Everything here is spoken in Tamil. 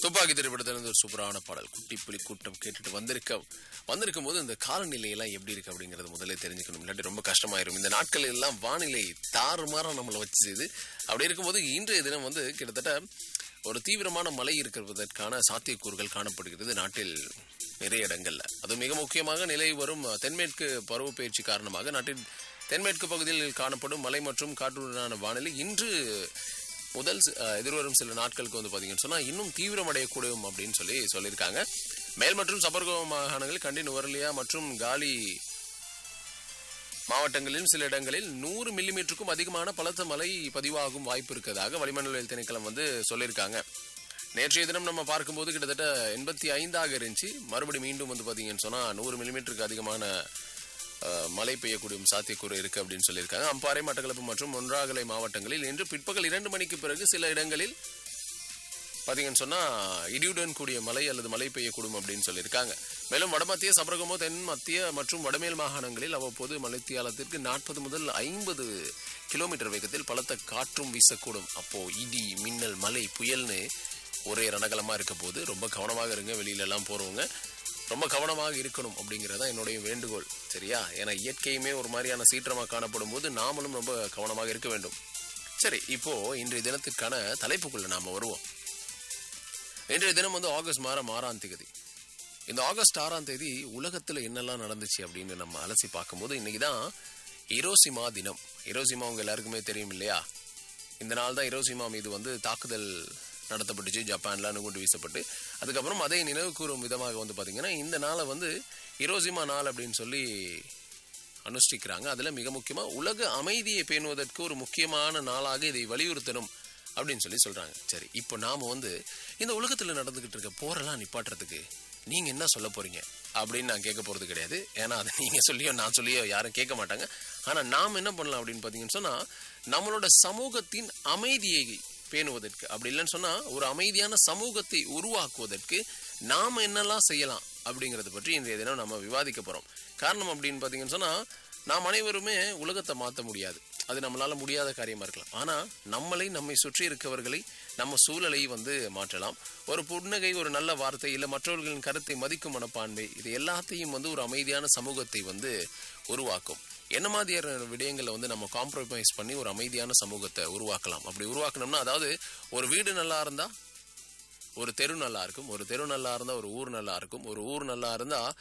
துப்பாக்கி திரைப்படத்திலிருந்து ஒரு சூப்பரான பாடல் குட்டி புலி கூட்டம் கேட்டுட்டு வந்திருக்க வந்திருக்கும் போது இந்த காலநிலை எல்லாம் எப்படி இருக்கு அப்படிங்கறது முதல்ல தெரிஞ்சுக்கணும் இல்லாட்டி ரொம்ப கஷ்டமாயிரும் இந்த நாட்கள் எல்லாம் வானிலை தாறுமாறா நம்மளை வச்சு செய்து அப்படி இருக்கும்போது இன்றைய தினம் வந்து கிட்டத்தட்ட ஒரு தீவிரமான மழை இருக்கிறதற்கான சாத்தியக்கூறுகள் காணப்படுகிறது நாட்டில் நிறைய இடங்கள்ல அது மிக முக்கியமாக நிலை வரும் தென்மேற்கு பருவப்பெயர்ச்சி காரணமாக நாட்டின் தென்மேற்கு பகுதியில் காணப்படும் மழை மற்றும் காற்றுடனான வானிலை இன்று முதல் சி- அஹ், எதிர்வரும் சில நாட்களுக்கு வந்து பாத்தீங்கன்னு சொன்னா இன்னும் தீவிரமடையக்கூடும் அப்படின்னு சொல்லி சொல்லியிருக்காங்க மேல் மற்றும் சபர்கோ மாகாணங்கள் கண்டி நுவர்லியா மற்றும் காலி மாவட்டங்களிலும் சில இடங்களில் நூறு மில்லிமீட்டருக்கும் அதிகமான பலத்த மழை பதிவாகும் வாய்ப்பு இருக்கிறதாக வளிமண்டல திணைக்களம் வந்து சொல்லியிருக்காங்க நேற்றைய தினம் நம்ம பார்க்கும்போது கிட்டத்தட்ட எண்பத்தி ஐந்தாக இருந்துச்சு மறுபடி மீண்டும் வந்து பார்த்தீங்கன்னு சொன்னால் நூறு மில்லிமீட்டருக்கு அதிகமான அஹ், மழை பெய்யக்கூடிய சாத்தியக்கூறு இருக்கு அப்படின்னு சொல்லியிருக்காங்க அம்பாறை மட்டக்களப்பு மற்றும் ஒன்றாகலை மாவட்டங்களில் இன்று பிற்பகல் இரண்டு மணிக்கு பிறகு சில இடங்களில் பார்த்தீங்கன்னு சொன்னா இடியுடன் கூடிய மழை அல்லது மழை பெய்யக்கூடும் அப்படின்னு சொல்லியிருக்காங்க மேலும் வடமத்திய சபரகமோ தென் மத்திய மற்றும் வடமேல் மாகாணங்களில் அவ்வப்போது மழைத்தியாலத்திற்கு நாற்பது முதல் ஐம்பது கிலோமீட்டர் வேகத்தில் பலத்த காற்றும் வீசக்கூடும் அப்போ இடி மின்னல் மழை புயல்னு ஒரே ரணகலமா இருக்க போது ரொம்ப கவனமாக இருங்க வெளியில எல்லாம் போறவங்க ரொம்ப கவனமாக இருக்கணும் அப்படிங்கறதா என்னுடைய வேண்டுகோள் சரியா ஏன்னா இயற்கையுமே ஒரு மாதிரியான சீற்றமாக காணப்படும் போது நாமளும் ரொம்ப கவனமாக இருக்க வேண்டும் சரி இப்போ இன்றைய தினத்துக்கான தலைப்புக்குள்ள நாம வருவோம் இன்றைய தினம் வந்து ஆகஸ்ட் மாதம் ஆறாம் தேதி இந்த ஆகஸ்ட் ஆறாம் தேதி உலகத்துல என்னெல்லாம் நடந்துச்சு அப்படின்னு நம்ம அலசி பார்க்கும்போது இன்னைக்கு தான் இரோசிமா தினம் இரோசிமா உங்க எல்லாருக்குமே தெரியும் இல்லையா இந்த நாள் தான் இரோசிமா மீது வந்து தாக்குதல் நடத்தப்பட்டுச்சு ஜப்பான்ல அணுகுண்டு வீசப்பட்டு அதுக்கப்புறம் அதை நினைவு கூறும் விதமாக வந்து பாத்தீங்கன்னா இந்த நாளை வந்து இரோசிமா நாள் அப்படின்னு சொல்லி அனுஷ்டிக்கிறாங்க அதுல மிக முக்கியமா உலக அமைதியை பேணுவதற்கு ஒரு முக்கியமான நாளாக இதை வலியுறுத்தணும் அப்படின்னு சொல்லி சொல்றாங்க சரி இப்போ நாம வந்து இந்த உலகத்துல நடந்துகிட்டு இருக்க போரெல்லாம் நிப்பாட்டுறதுக்கு நீங்க என்ன சொல்ல போறீங்க அப்படின்னு நான் கேட்க போறது கிடையாது ஏன்னா அதை நீங்க சொல்லியோ நான் சொல்லியோ யாரும் கேட்க மாட்டாங்க ஆனா நாம் என்ன பண்ணலாம் அப்படின்னு பாத்தீங்கன்னு சொன்னா நம்மளோட சமூகத்தின் அமைதியை பேணுவதற்கு அப்படி இல்லைன்னு சொன்னா ஒரு அமைதியான சமூகத்தை உருவாக்குவதற்கு நாம என்னெல்லாம் செய்யலாம் அப்படிங்கறத பற்றி இன்றைய தினம் நம்ம விவாதிக்க போறோம் காரணம் அப்படின்னு பாத்தீங்கன்னு சொன்னா நாம் அனைவருமே உலகத்தை மாற்ற முடியாது அது நம்மளால முடியாத காரியமா இருக்கலாம் ஆனா நம்மளை நம்மை சுற்றி இருக்கவர்களை நம்ம சூழலை வந்து மாற்றலாம் ஒரு புன்னகை ஒரு நல்ல வார்த்தை இல்ல மற்றவர்களின் கருத்தை மதிக்கும் மனப்பான்மை இது எல்லாத்தையும் வந்து ஒரு அமைதியான சமூகத்தை வந்து உருவாக்கும் என்ன மாதிரியான விடயங்களை வந்து நம்ம காம்ப்ரமைஸ் பண்ணி ஒரு அமைதியான சமூகத்தை உருவாக்கலாம் அப்படி உருவாக்கணும்னா அதாவது ஒரு வீடு நல்லா இருந்தா ஒரு தெரு நல்லா இருக்கும் ஒரு தெரு நல்லா இருந்தா ஒரு ஊர் நல்லா இருக்கும் ஒரு ஊர் நல்லா இருந்தா